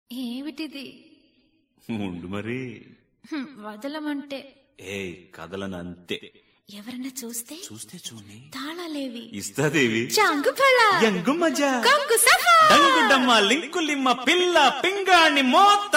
ఏమిటిది ఉండు మరి హ్మ్, వదలమంటే ఏ కదలనంతే ఎవరన్నా చూస్తే చూస్తే చూని తాళాలేవి ఇస్తాదేవి చాంగు ఫళ ఎంగు మజా కంగు సఫా డంగుడమ్మ లింకులిమ్మ పిల్ల పింగాణి మోత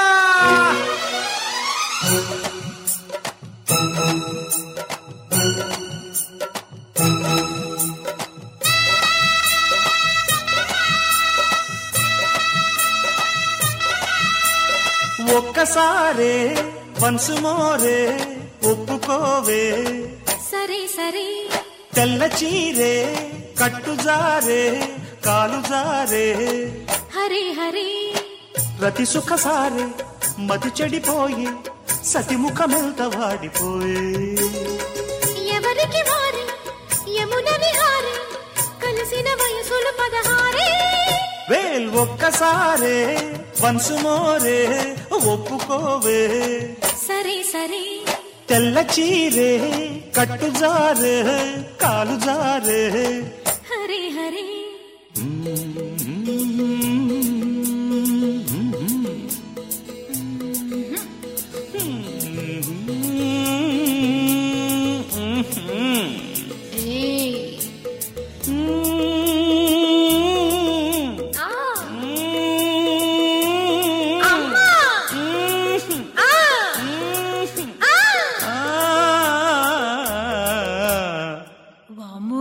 ఒక్కసారే వన్స్ మోరే ఒప్పుకోవే సరే సరే తెల్ల చీరే కట్టుజారే కాలు జారే హరి హరి రతి సుఖ సారే మతి చెడిపోయి సతిముఖమెంత వాడిపోయే ఎవరికి వారి యమున విహారి కలిసిన వయసులు పదహారే వేల్ ఒక్కసారే వన్స్ మోరే ఒప్పుకోవే సరే సరే తెల్ల చీరే కట్టుజారే కాలు జారే హరి హరి ఏయ్. ఆ. అమ్మా. ఆ. ఆ. వామ్మో.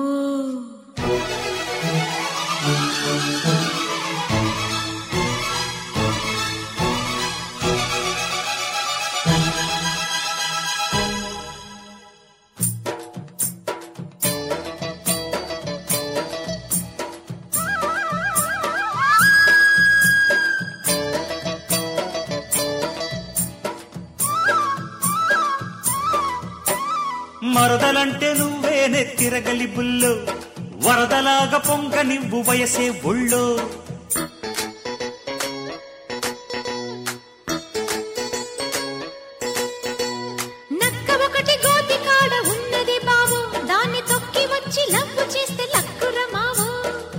మరదలంటే నువ్వేనే తిరగలి బుల్లు వరదలాగా పొంగ నివ్వు వయసే ఒళ్ళు నక్క ఒకటి గోతి కాడ ఉన్నది బావు దాన్ని తొక్కి వచ్చి లప్పు చేస్తే లక్కుర మావు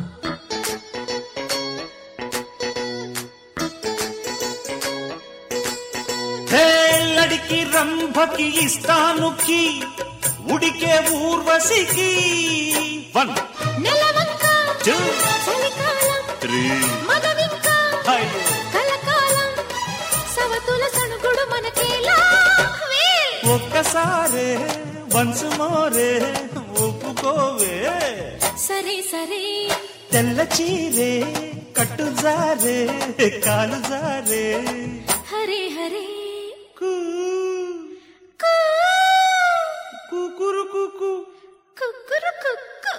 హేళ్ళడికి రంభకి ఇస్తానుకి ఉడికే ఊర్వశికి వన్ నెలవంక టూ చలికాలం త్రీ మదవింక ఫైవ్ కలకాలం సవతుల సణుగుడు మనకేలా వేల్. ఒక్కసారే వన్స్ మోరే ఒప్పుకోవే సరే సరే తెల్ల చీరే కట్టు జారే కాలు జారే హరే హరే కూ కూ. కుకురు కుకు కుక్కురు కుక్కు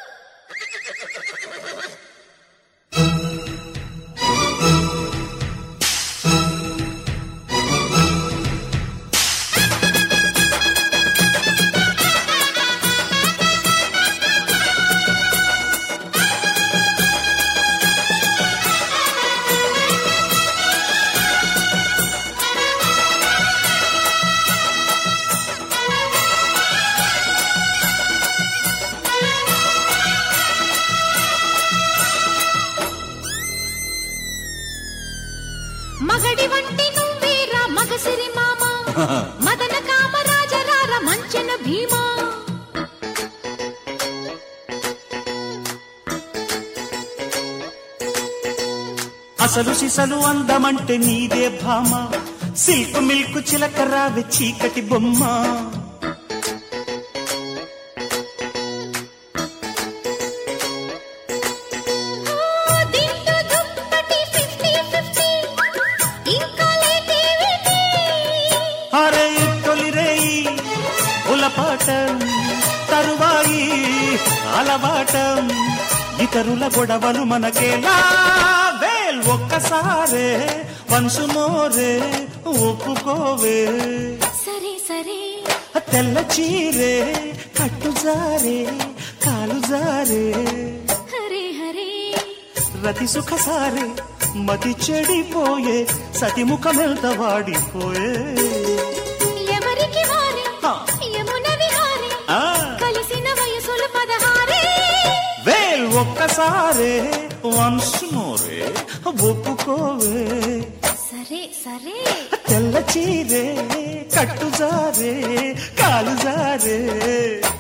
మగడి వంటి నువ్వేరా మగసిరి మామ మదన కామరాజరార మంచన భీమా అసలు సిసలు అందమంటే నీదే భామ సిల్క్ మిల్క్ చిలక రావే చీకటి బొమ్మ ఓ, దిండు దుప్పటి 50-50. ఇంకా లేటేవిటి? అరే తొలి రేయి ఉలపాటం తరువాయి అలవాటం ఇతరుల గొడవలు మనకేలా వేల్ ఒక్కసారే వన్సు మోరే ఒప్పుకోవే సరే సరే తెల్ల చీరే కట్టు జారే కాలు జారే హరే హరే రతి సుఖ సారే మతి చెడిపోయే సతిముఖమెల్త వాడిపోయే ఎవరికి వారి హా. యమున విహారి ఆ, కలిసిన వయసులు పదహారే వేల్ ఒక్కసారే వన్స్ మోరే ఒప్పుకోవే సరే సరే తెల్ల చీరే కట్టుజారే కాలుజారే